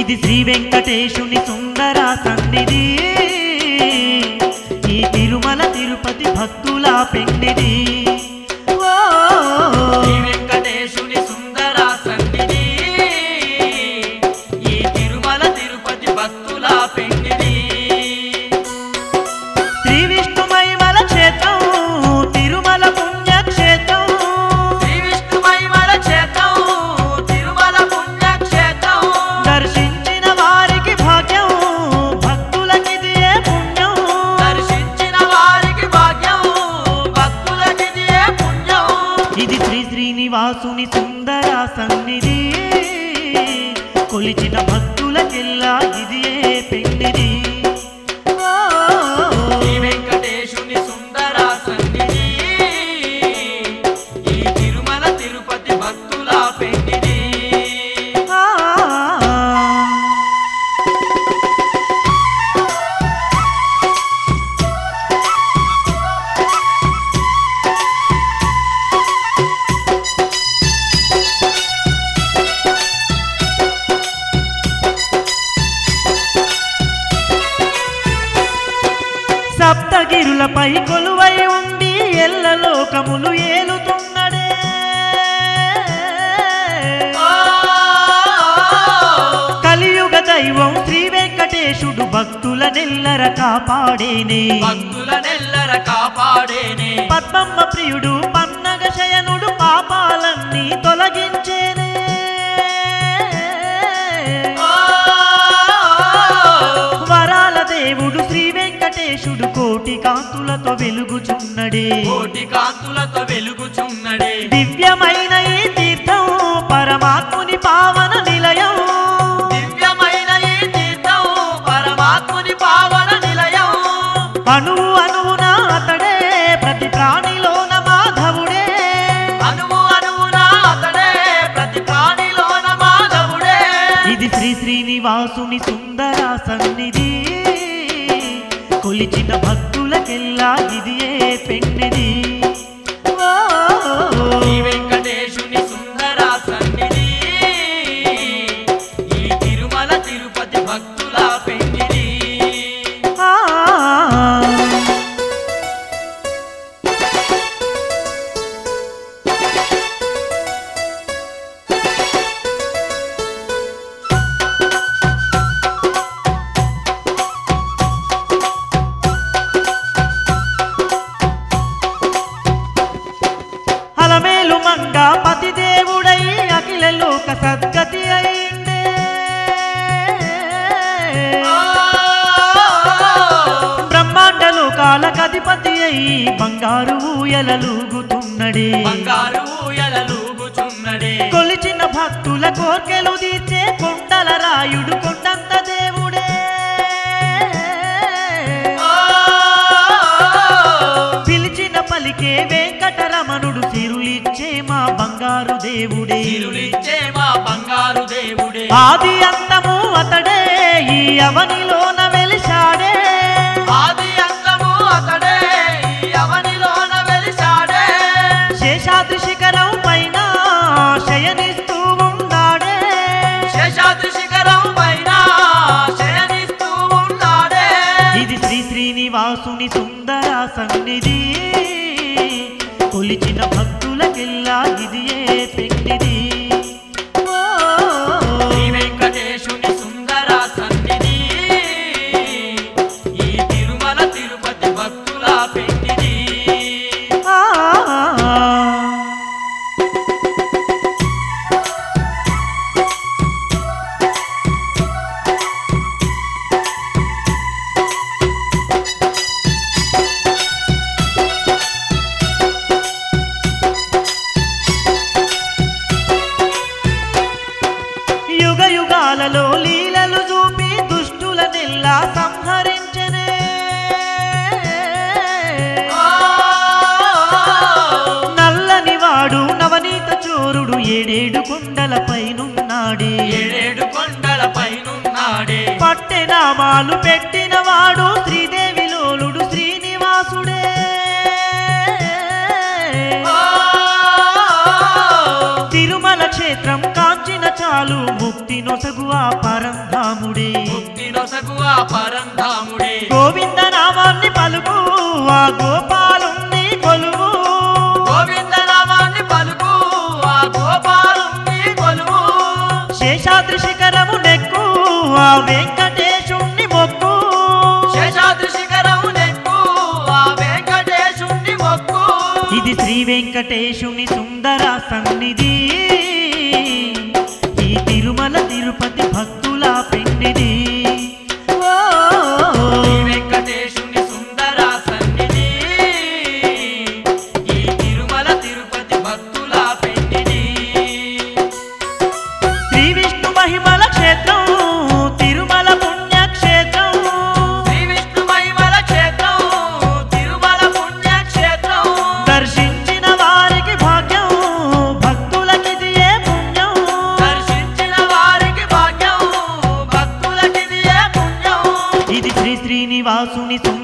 ఇది శ్రీ వెంకటేశుని సుందర సన్నిధి ఈ తిరుమల తిరుపతి భక్తుల పెన్నిది ఓ శ్రీ వెంకటేశుని సుందర సన్నిధి ఈ తిరుమల తిరుపతి భక్తుల పెండిది శ్రీ విష్ణు మహిమల క్షేత్రం తిరుమల పుణ్యక్షేత్రం శ్రీ విష్ణు మహిమల క్షేత్రం తిరుమల పుణ్యక్షేత్రం దర్శించిన వారికి భాగ్యం భక్తులకిది ఏ పుణ్యం దర్శించిన వారికి భాగ్యం భక్తులకిది ఏ పుణ్యం ఇది శ్రీ శ్రీనివాసుని సుందర సన్నిధి కొలిచిన భక్తులకెల్లా ఇది ఏ పెన్నిది ఓ శ్రీ వెంకటేశుని సుందర సన్నిధి ఈ తిరుమల తిరుపతి భక్తుల పెండిది ఆ సప్తగిరులపై కొలువై ఉండి ఎల్ల లోకములు ఏలుతున్నడే కలియుగ దైవం శ్రీ వెంకటేశుడు భక్తుల నెల్లర కాపాడేనే భక్తుల నెల్లర కాపాడేనే పద్మమ్మ ప్రియుడు పన్నగ శయనుడు పాపాలన్నీ తొలగించేనే వరాల దేవుడు శ్రీ వెంకటేశుడు కోటి కాంతులతో వెలుగుచున్నడే కోటి కాంతులతో వెలుగుచున్నడే దివ్యమైన ఈ తీర్థం పరమాత్ముని పావన నిలయం దివ్యమైన ఈ తీర్థం పరమాత్ముని పావన నిలయం అణువు అణువున అతడే ప్రతి ప్రాణిలోన మాధవుడే అనువు అనువున అతడే ప్రతి ప్రాణిలోన మాధవుడే ఇది శ్రీ శ్రీనివాసుని సుందర సన్నిధి కొలిచిన భక్తులకెల్లా ఇది ఏ పెన్నిది ఓ శ్రీ వెంకటేశుని సుందర సన్నిధి ఈ తిరుమల తిరుపతి భక్తుల పెండిది ఆ అలమేలు మంగ పతి దేవుడై అఖిల లోక సద్గతి అయిండే బ్రహ్మాండ లోకాలకు అధిపతి అయి బంగారు ఊయలలుగుతున్నడే బంగారు ఎలలూగుచున్నడే కొలిచిన భక్తుల కోర్కెలు తీర్చే కొండల రాయుడు కొండంత దేవుడే పిలిచిన పలికే వెంకటరమణుడు సిరులిచ్చే మా బంగారు దేవుడే తిరులిచ్చే మా బంగారు దేవుడే ఆది అంతము అతడే ఈ అవనిలోన వెలిశాడే ఆది అంతము అతడే ఈ అవనిలోన వెలిసాడే శేషాద్రి శిఖరం పైన శయనిస్తూ ఉన్నాడే శేషాద్రి శిఖరం పైన శయనిస్తూ ఉన్నాడే ఇది శ్రీ శ్రీనివాసుని సుందర సన్నిధి కొలిచిన భక్తులకెల్లా ఇది ఏ పెన్నిది ఓ శ్రీ వెంకటేశుని సుందర సన్నిధి ఈ తిరుమల తిరుపతి భక్తుల పెండిది ఆ యుగ యుగాలలో లీలలు చూపి దుష్టుల నెల్లా సంహరించనే నల్లని వాడు నవనీత చోరుడు ఏడేడు కొండల పైనున్నాడే ఏడేడు కొండల పైనున్నాడే పట్టెనామాలు పెట్టిన వాడు శ్రీదేవి లోలుడు శ్రీనివాసుడే తిరుమల క్షేత్రం కాంచిన చాలు ముక్తి నొసగు ఆ పరంధాముడే ముక్తి నొసగు ఆ పరంధాముడే గోవింద నామాన్ని పలుకు ఆ గోపాలుణ్ణి కొలువు గోవింద నామాన్ని పలుకు ఆ గోపాలుని కొలువు శేషాద్రి శిఖరము నెక్కు ఆ వెంకటేశుణ్ణి మొక్కు శేషాద్రి శిఖరం నెక్కు ఆ వెంకటేశుణ్ణి మొక్కు ఇది శ్రీ వెంకటేశుని సుందర సన్నిధి ఈ తిరుమల తిరుపతి భక్తుల పెన్నిది ఓ, శ్రీ వెంకటేశుని సుందర సన్నిధి ఈ తిరుమల తిరుపతి భక్తుల పెన్నిది శ్రీ విష్ణు మహిమల క్షేత్రం తిరుమల పుణ్యక్షేత్రం శ్రీ విష్ణు మహిమల క్షేత్రం తిరుమల పుణ్యక్షేత్రం దర్శించిన వారికి భాగ్యం భక్తులకిది ఏ పుణ్యం దర్శించిన వారికి భాగ్యం భక్తులకిది ఏ పుణ్యం ఇది శ్రీ శ్రీనివాసుని సుందర